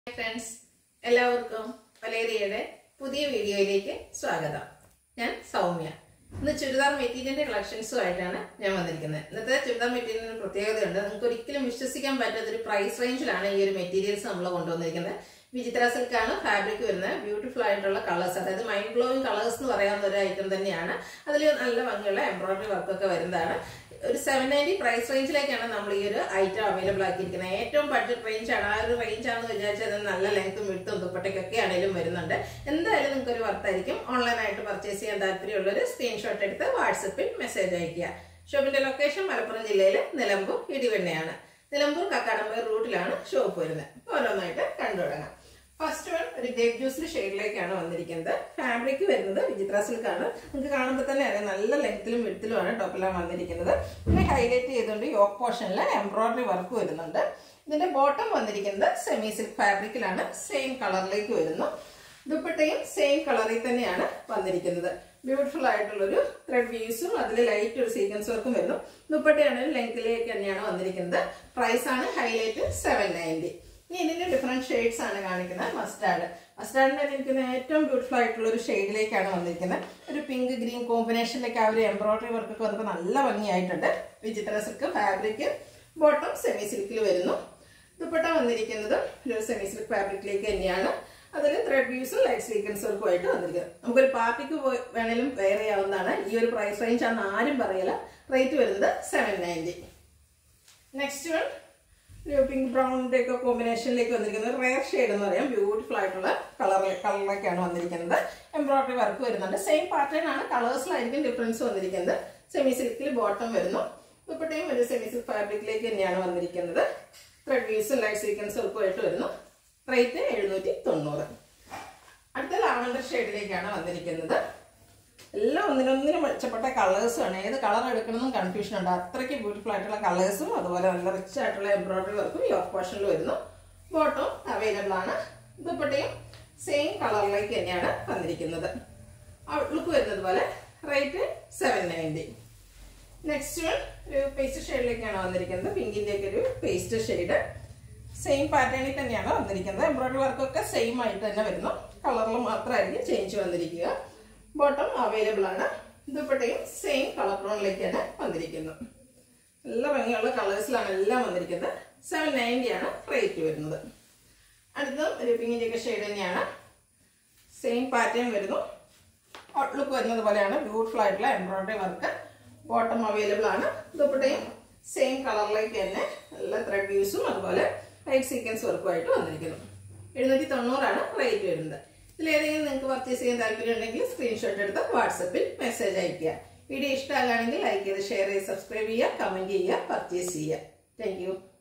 friends എല്ലാവർക്കും വലേറിയയുടെ പുതിയ വീഡിയോയിലേക്ക് സ്വാഗതം ഞാൻ സൗമ്യ ഇന്ന് ചുരിദാർ മെറ്റീരിയലിന്റെ കളക്ഷൻസുമായിട്ടാണ് ഞാൻ വന്നിരിക്കുന്നത് ഇന്നത്തെ ചുരിദാർ മെറ്റീരിയലിന് പ്രത്യേകതയുണ്ട് നിങ്ങൾക്ക് ഒരിക്കലും വിശ്വസിക്കാൻ പറ്റാത്ത ഒരു പ്രൈസ് റേഞ്ചിലാണ് ഈ ഒരു മെറ്റീരിയൽസ് നമ്മൾ കൊണ്ടുവന്നിരിക്കുന്നത് വിചിത്ര സിൽക്കാണ് ഫാബ്രിക് വരുന്നത് ബ്യൂട്ടിഫുൾ ആയിട്ടുള്ള കളേഴ്സ് അതായത് മൈൻഡ് ബ്ലോയിങ് കളേഴ്സ് എന്ന് പറയാവുന്ന ഒരു ഐറ്റം തന്നെയാണ് അതിൽ നല്ല ഭംഗിയുള്ള എംബ്രോയിഡറി വർക്കൊക്കെ വരുന്നതാണ് ഒരു സെവൻ നയൻറ്റി പ്രൈസ് റേഞ്ചിലേക്കാണ് നമ്മൾ ഈ ഒരു ഐറ്റം അവൈലബിൾ ആക്കിയിരിക്കുന്നത് ഏറ്റവും ബഡ്ജറ്റ് റേഞ്ച് ആണ് ആ ഒരു റേഞ്ച് ആണെന്ന് വിചാരിച്ചാൽ അത് നല്ല ലെങ്ത്തും വിടുത്തും ദുപ്പട്ടയ്ക്കൊക്കെ ആണെങ്കിലും വരുന്നുണ്ട് എന്തായാലും നിങ്ങൾക്ക് ഒരു വർത്തായിരിക്കും ഓൺലൈനായിട്ട് പർച്ചേസ് ചെയ്യാൻ താല്പര്യമുള്ളൊരു സ്ക്രീൻഷോട്ട് എടുത്ത് വാട്സപ്പിൽ മെസ്സേജ് അയക്കുക ഷോപ്പിന്റെ ലൊക്കേഷൻ മലപ്പുറം ജില്ലയിലെ നിലമ്പൂർ ഇടിവെണ്ണയാണ് നിലമ്പൂർ കക്കാടമ്പൂർ റൂട്ടിലാണ് ഷോപ്പ് വരുന്നത് അപ്പോൾ ഓരോന്നായിട്ട് കണ്ടു തുടങ്ങാം ഫസ്റ്റ് വൺ ഒരു ഗ്രേപ്പ് ജ്യൂസിന്റെ ഷെയ്ഡിലേക്കാണ് വന്നിരിക്കുന്നത് ഫാബ്രിക് വരുന്നത് വിചിത്ര സിൽക്കാണ് നിങ്ങൾക്ക് കാണുമ്പോൾ തന്നെ അറിയാം നല്ല ലെങ്ത്തിലും വിടുത്തിലുമാണ് ടോപ്പെല്ലാം വന്നിരിക്കുന്നത് പിന്നെ ഹൈലൈറ്റ് ചെയ്തുകൊണ്ട് യോക്ക് പോർഷനിൽ എംബ്രോയിഡറി വർക്ക് വരുന്നുണ്ട് ഇതിന്റെ ബോട്ടം വന്നിരിക്കുന്നത് സെമി സിൽക്ക് ഫാബ്രിക്കിലാണ് സെയിം കളറിലേക്ക് വരുന്നു ദുപ്പട്ടയും സെയിം കളറിൽ തന്നെയാണ് വന്നിരിക്കുന്നത് ബ്യൂട്ടിഫുൾ ആയിട്ടുള്ളൊരു ത്രെഡ് വ്യൂസും അതിൽ ലൈറ്റ് ഒരു സീക്വൻസ് വർക്കും വരുന്നു ദുപ്പട്ടയാണെങ്കിൽ ലെങ്ത്തിലേക്ക് തന്നെയാണ് വന്നിരിക്കുന്നത് പ്രൈസ് ആണ് ഹൈലൈറ്റ് സെവൻ നയൻറ്റി ഇനി ഇതിന്റെ ഡിഫറെന്റ് ഷെയ്ഡ്സ് ആണ് കാണിക്കുന്നത് മസ്റ്റാർഡ് മസ്റ്റാർഡിന്റെ എനിക്ക് ഏറ്റവും ബ്യൂട്ടിഫുൾ ആയിട്ടുള്ള ഒരു ഷെയ്ഡിലേക്കാണ് വന്നിരിക്കുന്നത് ഒരു പിങ്ക് ഗ്രീൻ കോമ്പിനേഷനിലേക്ക് ആ ഒരു എംബ്രോയിഡറി വർക്ക് ഒക്കെ വന്നപ്പോൾ നല്ല ഭംഗിയായിട്ടുണ്ട് വിചിത്ര സിൽക്ക് ഫാബ്രിക് ബോട്ടം സെമി സിൽക്കിൽ വരുന്നു ദുപ്പട്ട വന്നിരിക്കുന്നത് ഒരു സെമി സിൽക്ക് ഫാബ്രിക്കിലേക്ക് തന്നെയാണ് അതിൽ ത്രെഡ് വ്യൂസും ലൈറ്റ് സീക്വൻസ് വർക്കും ആയിട്ട് വന്നിരിക്കുന്നത് നമുക്കൊരു പാർട്ടിക്ക് പോയി വേണേലും വെയർ ചെയ്യാവുന്നതാണ് ഈ ഒരു പ്രൈസ് റേഞ്ച് ആണെന്ന് ആരും പറയില്ല റേറ്റ് വരുന്നത് സെവൻ നയൻറ്റി നെക്സ്റ്റ് വൺ ഒരു പിങ്ക് ബ്രൗണിന്റെ ഒക്കെ കോമ്പിനേഷനിലേക്ക് വന്നിരിക്കുന്നത് റെയർ ഷെയ്ഡ് എന്ന് പറയാം ബ്യൂട്ടിഫുൾ ആയിട്ടുള്ള കളർ കളറിലേക്കാണ് വന്നിരിക്കുന്നത് എംബ്രോയിഡറി വർക്ക് വരുന്നുണ്ട് സെയിം പാറ്റേൺ ആണ് കളേഴ്സിലായിരിക്കും ഡിഫറൻസ് വന്നിരിക്കുന്നത് സെമി സിൽക്കിൽ ബോട്ടം വരുന്നു ദുപ്പട്ടയും ഒരു സെമി സിൽക്ക് ഫാബ്രിക്കിലേക്ക് തന്നെയാണ് വന്നിരിക്കുന്നത് ത്രെഡ് വ്യൂസും ലൈറ്റ് സീക്വൻസ് വർക്കും ആയിട്ട് വരുന്നു റേറ്റ് എഴുന്നൂറ്റി തൊണ്ണൂറ് അടുത്ത ലാവണ്ടർ ഷെയ്ഡിലേക്കാണ് വന്നിരിക്കുന്നത് എല്ലാം ഒന്നിനൊന്നിനും മെച്ചപ്പെട്ട കളേഴ്സുമാണ് ഏത് കളർ എടുക്കണമെന്നും കൺഫ്യൂഷൻ ഉണ്ട് അത്രയ്ക്ക് ബ്യൂട്ടിഫുൾ ആയിട്ടുള്ള കളേഴ്സും അതുപോലെ നല്ല റിച്ച് ആയിട്ടുള്ള എംബ്രോയിഡറി വർക്കും യോക്ക് പോർഷനിൽ വരുന്നു ബോട്ടം അവൈലബിൾ ആണ് ദുപ്പട്ടയും സെയിം കളറിലേക്ക് തന്നെയാണ് വന്നിരിക്കുന്നത് ഔട്ട്ലുക്ക് വരുന്നത് പോലെ rate seven ninety next one ഒരു പേസ്റ്റ് ഷെയ്ഡിലേക്കാണ് വന്നിരിക്കുന്നത് പിങ്കിന്റെ ഒക്കെ ഒരു പേസ്റ്റ് ഷെയ്ഡ് സെയിം പാറ്റേണിൽ തന്നെയാണ് വന്നിരിക്കുന്നത് എംബ്രോയിഡറി വർക്കൊക്കെ സെയിം ആയിട്ട് തന്നെ വരുന്നു കളറിൽ മാത്രമായിരിക്കും ചേഞ്ച് വന്നിരിക്കുക ബോട്ടം അവൈലബിൾ ആണ് ദുപ്പട്ടയും സെയിം കളർ ടോണിലേക്കാണ് വന്നിരിക്കുന്നത് നല്ല ഭംഗിയുള്ള കളേഴ്സിലാണ് എല്ലാം വന്നിരിക്കുന്നത് സെവൻ നയൻറ്റി ആണ് റേറ്റ് വരുന്നത് അടുത്തതും ഒരു പിങ്കിൻ്റെ ഒക്കെ ഷെയ്ഡ് തന്നെയാണ് സെയിം പാറ്റേൺ വരുന്നു ഔട്ട്ലുക്ക് വരുന്നത് പോലെയാണ് ബ്യൂട്ടിഫുൾ ആയിട്ടുള്ള എംബ്രോയിഡറി വർക്ക് ബോട്ടം അവൈലബിൾ ആണ് ദുപ്പട്ടയും സെയിം കളറിലേക്ക് തന്നെ നല്ല ത്രെഡ് വ്യൂസും അതുപോലെ ലൈറ്റ് സീക്വൻസ് വർക്കുമായിട്ട് വന്നിരിക്കുന്നു എഴുന്നൂറ്റി തൊണ്ണൂറാണ് റേറ്റ് വരുന്നത് ഇതിലേതെങ്കിലും നിങ്ങൾക്ക് പർച്ചേസ് ചെയ്യാൻ താല്പര്യം ഉണ്ടെങ്കിൽ സ്ക്രീൻഷോട്ട് എടുത്ത് വാട്സപ്പിൽ മെസ്സേജ് അയയ്ക്കുക വീഡിയോ ഇഷ്ടമാകുകയാണെങ്കിൽ ലൈക്ക് ചെയ്ത് ഷെയർ ചെയ്ത് സബ്സ്ക്രൈബ് ചെയ്യുക കമൻറ്റ് ചെയ്യുക പർച്ചേസ് ചെയ്യുക താങ്ക്